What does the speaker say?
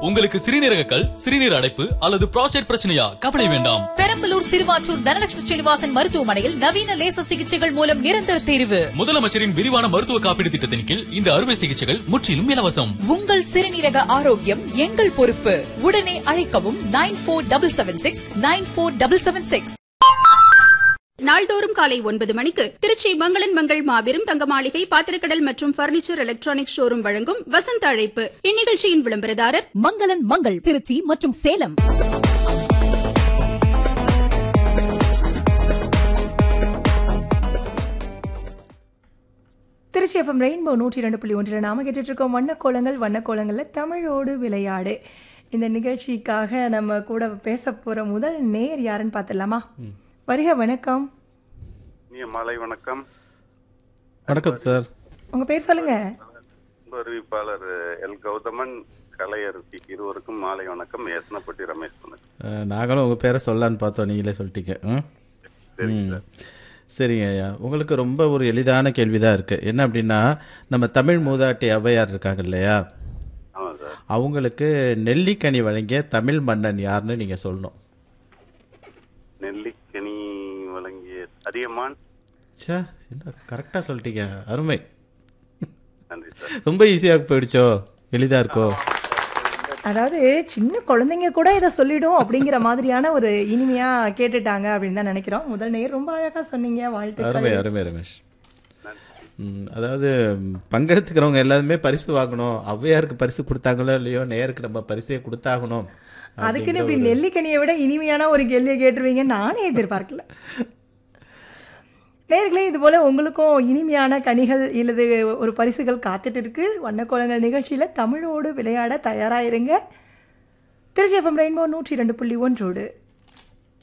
உங்களுக்கு சிறுநீரக கல் சிறுநீர் அடைப்பு அல்லது புரோஸ்டேட் பிரச்சனையா கவலை வேண்டாம் பெரம்பலூர் சிறுவாச்சூர் தனலட்சுமி ஸ்ரீனிவாசன் மருத்துவமனையில் நவீன லேசர் சிகிச்சைகள் மூலம் நிரந்தர தீர்வு முதலமைச்சரின் விரிவான மருத்துவ காப்பீடு திட்டத்தின் கீழ் இந்த அறுவை சிகிச்சைகள் முற்றிலும் இலவசம் உங்கள் சிறுநீரக ஆரோக்கியம் எங்கள் பொறுப்பு உடனே அழைக்கவும் nine four double seven six nine four double seven six நாள்தோறும் காலை ஒன்பது மணிக்கு திருச்சி மங்களன் மங்கள் மாபெரும் தங்க மாளிகை பாத்திரக்கடல் மற்றும் பர்னிச்சர் எலக்ட்ரானிக் ஷோரூம் வழங்கும் வசந்த அழைப்பு இந்நிகழ்ச்சியின் விளம்பரதாரர் மங்களன் மங்கள் திருச்சி மற்றும் சேலம் திருச்சி எஃப்எம் ரெயின்போ நூற்றி ரெண்டு புள்ளி ஒன்றில் நாம கேட்டுட்டு இருக்கோம் வண்ணக்கோலங்கள் வண்ணக்கோலங்களில் தமிழோடு விளையாடு இந்த நிகழ்ச்சிக்காக நம்ம கூட பேச போகிற முதல் நேர் யாருன்னு பார்த்துடலாமா வருக வணக்கம் இனிய மாலை வணக்கம் வணக்கம் சார் உங்கள் பேர் சொல்லுங்க அன்பு அறிவிப்பாளர் எல் கௌதமன் கலையரசி இருவருக்கும் மாலை வணக்கம் ஏசனப்பட்டி ரமேஷ் வணக்கம் அஹ், நாங்களும் உங்கள் பேரை சொல்லலான்னு பார்த்தோம் நீங்களே சொல்லிட்டீங்க ம்? ம் சரிங்க ஐயா உங்களுக்கு ரொம்ப ஒரு எளிதான கேள்வி தான் இருக்குது என்ன அப்படின்னா நம்ம தமிழ் மூதாட்டி ஔவையார் இருக்காங்க இல்லையா ஆமாம் சார் அவங்களுக்கு நெல்லிக்கனி வழங்கிய தமிழ் மன்னன் யாருன்னு நீங்கள் சொல்லணும் நெல்லிக்கனி வழங்கிய அதியமான் ச்சே என்ன கரெக்டாக சொல்லிட்டீங்க அருமை நன்றி சார் ரொம்ப ஈஸியாக போயிடுச்சோ எளிதாக இருக்கோ அதாவது சின்ன குழந்தைங்க கூட இதை சொல்லிடும் அப்படிங்கிற மாதிரியான ஒரு இனிமையா கேட்டுட்டாங்க அப்படின்னு தான் நினைக்கிறோம் முதல் நேர் ரொம்ப அழகா சொன்னீங்க அருமை வாழ்த்துக்கள் அருமை ரமேஷ் ம், அதாவது ம், பங்கெடுத்துக்கிறவங்க எல்லாருமே பரிசு வாங்கணும் ஔவையாருக்கு பரிசு கொடுத்தாங்களோ இல்லையோ நேருக்கு நம்ம பரிசே கொடுத்தாகணும் அதுக்குன்னு இப்படி நெல்லிக்கனியை விட இனிமையான ஒரு கேள்வியை கேட்டுருவீங்க நானே எதிர்பார்க்கல நேர்களே இது போல உங்களுக்கும் இனிமையான கனிகள் இல்லது ஒரு பரிசுகள் காத்துட்டு இருக்கு வண்ணக்கோலங்கள் நிகழ்ச்சியில தமிழோடு விளையாட தயாராயிருங்க திருச்சி எஃப்எம் ரெயின்போ நூற்றி ரெண்டு புள்ளி ஒன்றோடு